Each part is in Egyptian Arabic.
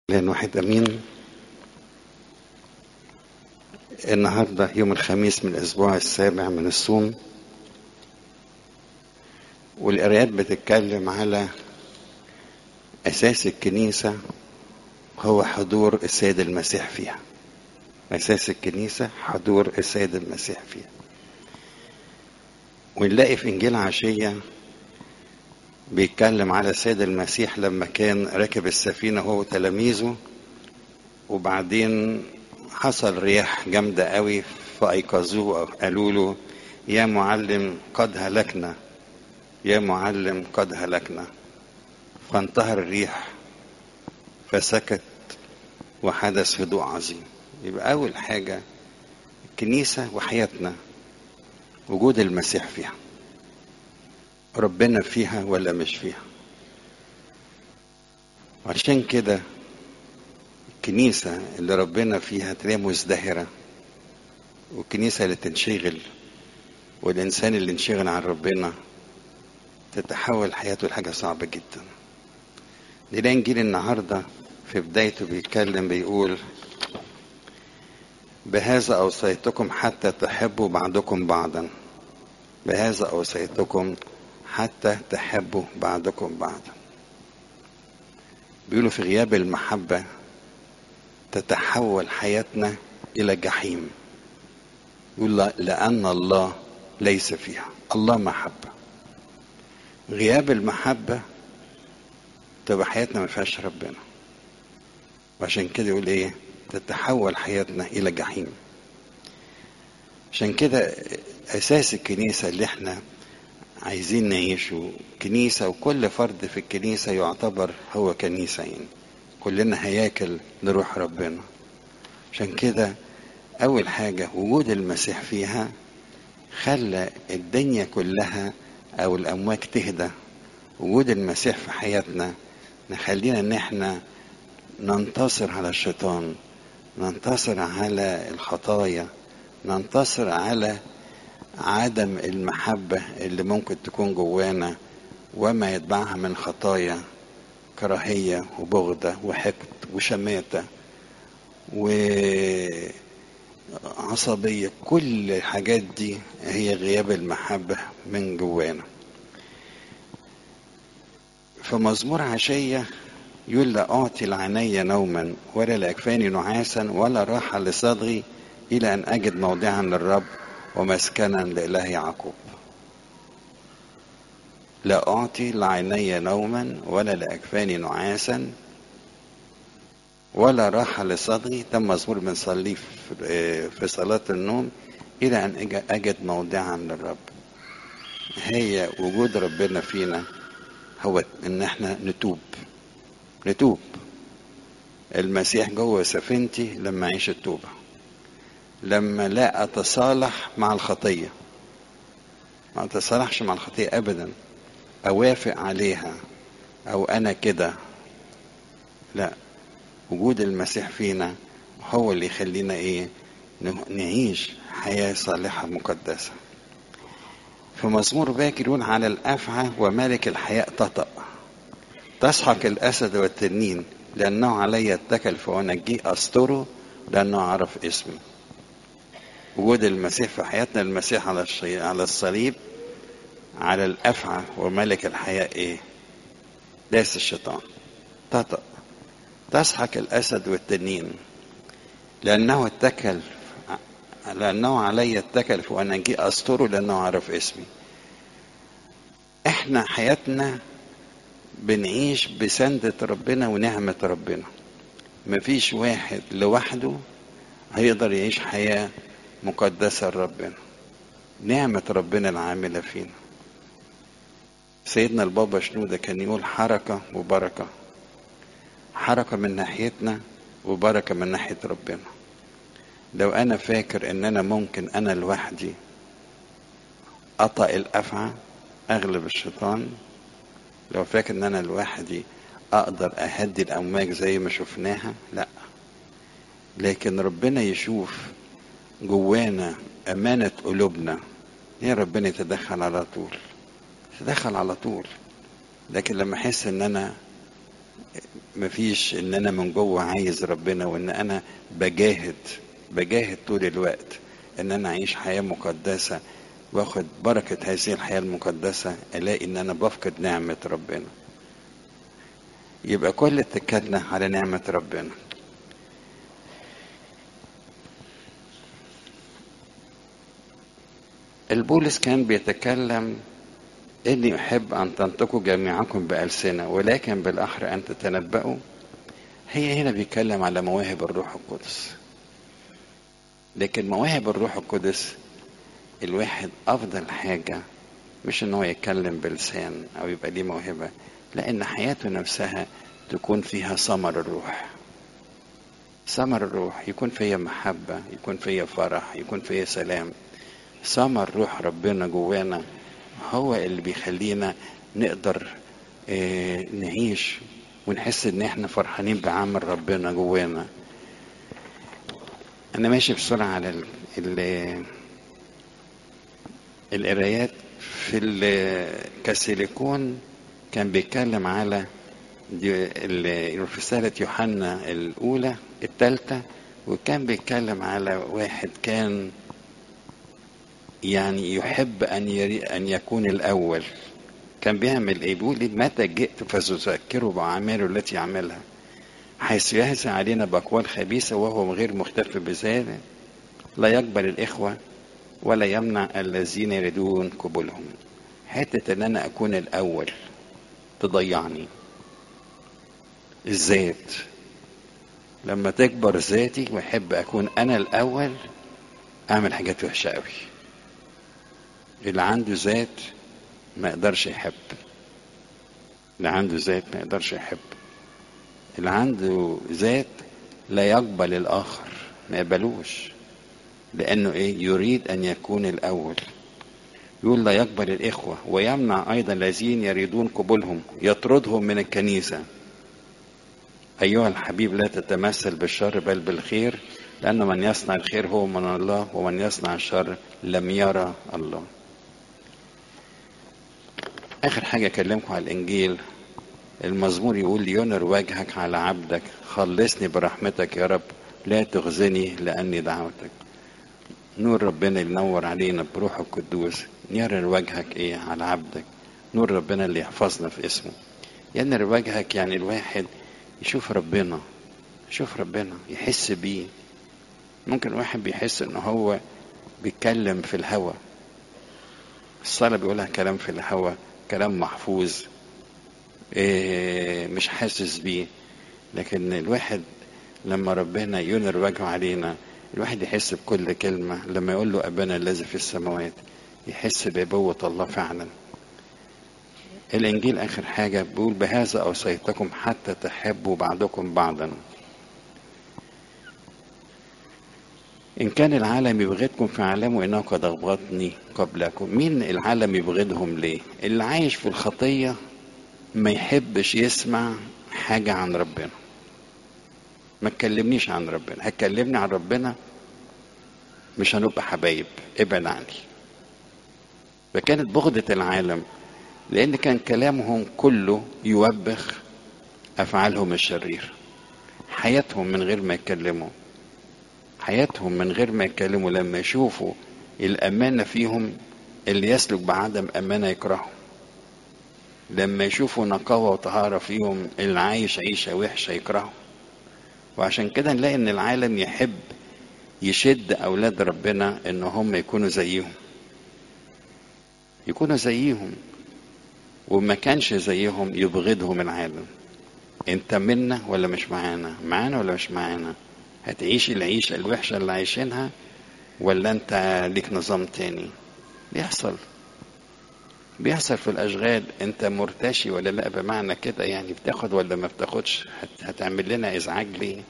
لأن واحد أمين النهاردة يوم الخميس من الأسبوع السابع من الصوم والقرايات بتتكلم على أساس الكنيسة هو حضور السيد المسيح فيها أساس الكنيسة حضور السيد المسيح فيها ونلاقي في إنجيل عشية بيتكلم على السيد المسيح لما كان راكب السفينة هو وتلاميذه وبعدين حصل رياح جامدة قوي فأيقظوه قالوا له يا معلم قد هلكنا يا معلم قد هلكنا فانتهر الريح فسكت وحدث هدوء عظيم يبقى أول حاجة الكنيسة وحياتنا وجود المسيح فيها ربنا فيها ولا مش فيها عشان كده الكنيسة اللي ربنا فيها تلاقيها مزدهرة والكنيسة اللي تنشغل والإنسان اللي انشغل عن ربنا تتحول حياته لحاجة صعبة جدا نلاقي إنجيل النهاردة في بدايته بيتكلم بيقول بهذا أوصيتكم حتى تحبوا بعضكم بعضا بهذا أوصيتكم حتى تحبوا بعضكم بعضا بيقولوا في غياب المحبة تتحول حياتنا إلى جحيم يقول لأن الله ليس فيها الله محبة غياب المحبة تبقى حياتنا ما فيهاش ربنا وعشان كده يقول ايه تتحول حياتنا الى جحيم عشان كده اساس الكنيسه اللي احنا عايزين نعيشه كنيسه وكل فرد في الكنيسه يعتبر هو كنيسه يعني كلنا هياكل لروح ربنا عشان كده اول حاجه وجود المسيح فيها خلى الدنيا كلها او الامواج تهدى وجود المسيح في حياتنا نخلينا ان احنا ننتصر على الشيطان ننتصر على الخطايا ننتصر على عدم المحبة اللي ممكن تكون جوانا وما يتبعها من خطايا كراهية وبغضة وحقد وشماتة وعصبية كل الحاجات دي هي غياب المحبة من جوانا فمزمور عشية يقول لا أعطي العناية نوما ولا لأكفاني نعاسا ولا راحة لصدغي إلى أن أجد موضعا للرب ومسكنا لإله يعقوب لا أعطي لعيني نوما ولا لأكفاني نعاسا ولا راحة لصدغي تم مزمور بنصليه في صلاة النوم إلى أن أجد موضعا للرب هي وجود ربنا فينا هو إن احنا نتوب نتوب المسيح جوه سفينتي لما أعيش التوبة لما لا أتصالح مع الخطية ما أتصالحش مع الخطية أبدا أوافق عليها أو أنا كده لا وجود المسيح فينا هو اللي يخلينا إيه نعيش حياة صالحة مقدسة في مزمور باكر يقول على الأفعى وملك الحياة تطأ تسحق الأسد والتنين لأنه علي اتكل فأنجيه أستره لأنه عرف اسمي وجود المسيح في حياتنا المسيح على الشي... على الصليب على الأفعى وملك الحياة إيه؟ داس الشيطان تطأ تسحق الأسد والتنين لأنه اتكل لأنه علي اتكل فأنجيه أستره لأنه عرف اسمي احنا حياتنا بنعيش بسندة ربنا ونعمة ربنا مفيش واحد لوحده هيقدر يعيش حياة مقدسة لربنا نعمة ربنا العاملة فينا سيدنا البابا شنودة كان يقول حركة وبركة حركة من ناحيتنا وبركة من ناحية ربنا لو أنا فاكر إن أنا ممكن أنا لوحدي أطأ الأفعى أغلب الشيطان لو فاكر ان انا لوحدي اقدر اهدي الامواج زي ما شفناها لا لكن ربنا يشوف جوانا امانة قلوبنا يا ربنا يتدخل على طول يتدخل على طول لكن لما احس ان انا مفيش ان انا من جوه عايز ربنا وان انا بجاهد بجاهد طول الوقت ان انا اعيش حياة مقدسة واخد بركة هذه الحياة المقدسة الاقي ان انا بفقد نعمة ربنا يبقى كل اتكالنا على نعمة ربنا البولس كان بيتكلم إني أحب أن تنطقوا جميعكم بألسنة ولكن بالأحرى أن تتنبأوا هي هنا بيتكلم على مواهب الروح القدس لكن مواهب الروح القدس الواحد أفضل حاجة مش إن هو يتكلم بلسان أو يبقى ليه موهبة لأن حياته نفسها تكون فيها ثمر الروح ثمر الروح يكون فيها محبة يكون فيها فرح يكون فيها سلام ثمر روح ربنا جوانا هو اللي بيخلينا نقدر اه نعيش ونحس ان احنا فرحانين بعمل ربنا جوانا انا ماشي بسرعة على ال ال القرايات في الكاسيليكون كان بيتكلم على رسالة يوحنا الأولى الثالثة وكان بيتكلم على واحد كان يعني يحب أن يري أن يكون الأول كان بيعمل إيه؟ بيقول متى جئت فستذكره بأعماله التي يعملها حيث يهزى علينا بأقوال خبيثة وهو غير مختلف بذلك لا يقبل الإخوة ولا يمنع الذين يريدون قبولهم حتة إن أنا أكون الأول تضيعني الذات لما تكبر ذاتي وأحب أكون أنا الأول أعمل حاجات وحشة أوي اللي عنده ذات ما يقدرش يحب اللي عنده ذات ما يقدرش يحب اللي عنده ذات لا يقبل الآخر ما يقبلوش لأنه إيه يريد أن يكون الأول يقول لا يقبل الإخوة ويمنع أيضا الذين يريدون قبولهم يطردهم من الكنيسة أيها الحبيب لا تتمثل بالشر بل بالخير لأن من يصنع الخير هو من الله ومن يصنع الشر لم يرى الله آخر حاجة أكلمكم على الإنجيل المزمور يقول ينر وجهك على عبدك خلصني برحمتك يا رب لا تخزني لأني دعوتك نور ربنا اللي ينور علينا بروح القدوس ينر وجهك ايه على عبدك نور ربنا اللي يحفظنا في اسمه ينر وجهك يعني الواحد يشوف ربنا يشوف ربنا يحس بيه ممكن واحد بيحس ان هو بيتكلم في الهوى الصلاة بيقولها كلام في الهوى كلام محفوظ إيه مش حاسس بيه لكن الواحد لما ربنا ينر وجهه علينا الواحد يحس بكل كلمة لما يقول له أبانا الذي في السماوات يحس بأبوة الله فعلا الإنجيل آخر حاجة بيقول بهذا أوصيتكم حتى تحبوا بعضكم بعضا إن كان العالم يبغضكم فاعلموا إنه قد أبغضني قبلكم مين العالم يبغضهم ليه اللي عايش في الخطية ما يحبش يسمع حاجة عن ربنا ما تكلمنيش عن ربنا هتكلمني عن ربنا مش هنبقى حبايب ابعد عني فكانت بغضة العالم لأن كان كلامهم كله يوبخ أفعالهم الشريرة حياتهم من غير ما يتكلموا حياتهم من غير ما يتكلموا لما يشوفوا الأمانة فيهم اللي يسلك بعدم أمانة يكرههم لما يشوفوا نقاوة وطهارة فيهم اللي عايش عيشة وحشة يكرههم وعشان كده نلاقي ان العالم يحب يشد اولاد ربنا ان هم يكونوا زيهم يكونوا زيهم وما كانش زيهم يبغضهم العالم انت منا ولا مش معانا معانا ولا مش معانا هتعيش العيشة الوحشة اللي عايشينها ولا انت ليك نظام تاني بيحصل بيحصل في الاشغال انت مرتشي ولا لا بمعنى كده يعني بتاخد ولا ما بتاخدش هتعمل لنا ازعاج ليه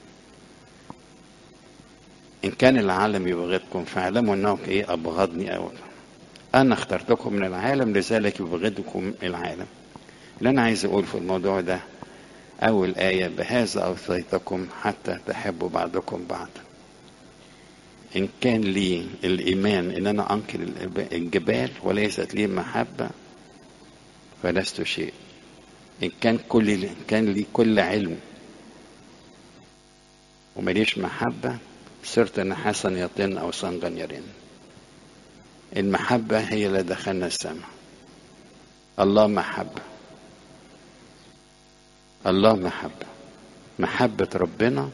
ان كان العالم يبغضكم فاعلموا انه ايه ابغضني اولا انا اخترتكم من العالم لذلك يبغضكم العالم اللي انا عايز اقول في الموضوع ده اول ايه بهذا اوصيتكم حتى تحبوا بعضكم بعضا إن كان لي الإيمان إن أنا أنقل الجبال وليست لي محبة فلست شيء إن كان كل إن كان لي كل علم ومليش محبة صرت نحاسا يطن أو صنغا يرن المحبة هي اللي دخلنا السماء الله محبة الله محبة محبة ربنا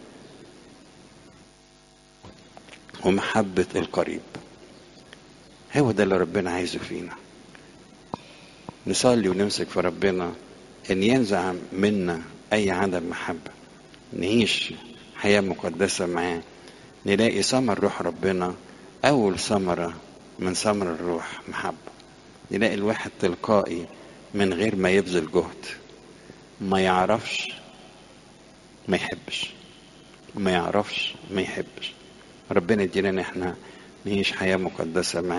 ومحبة القريب هو ده اللي ربنا عايزه فينا نصلي ونمسك في ربنا ان ينزع منا اي عدم محبة نعيش حياة مقدسة معاه نلاقي ثمر روح ربنا اول ثمرة من ثمر الروح محبة نلاقي الواحد تلقائي من غير ما يبذل جهد ما يعرفش ما يحبش ما يعرفش ما يحبش ربنا يدينا ان احنا نعيش حياة مقدسة معاه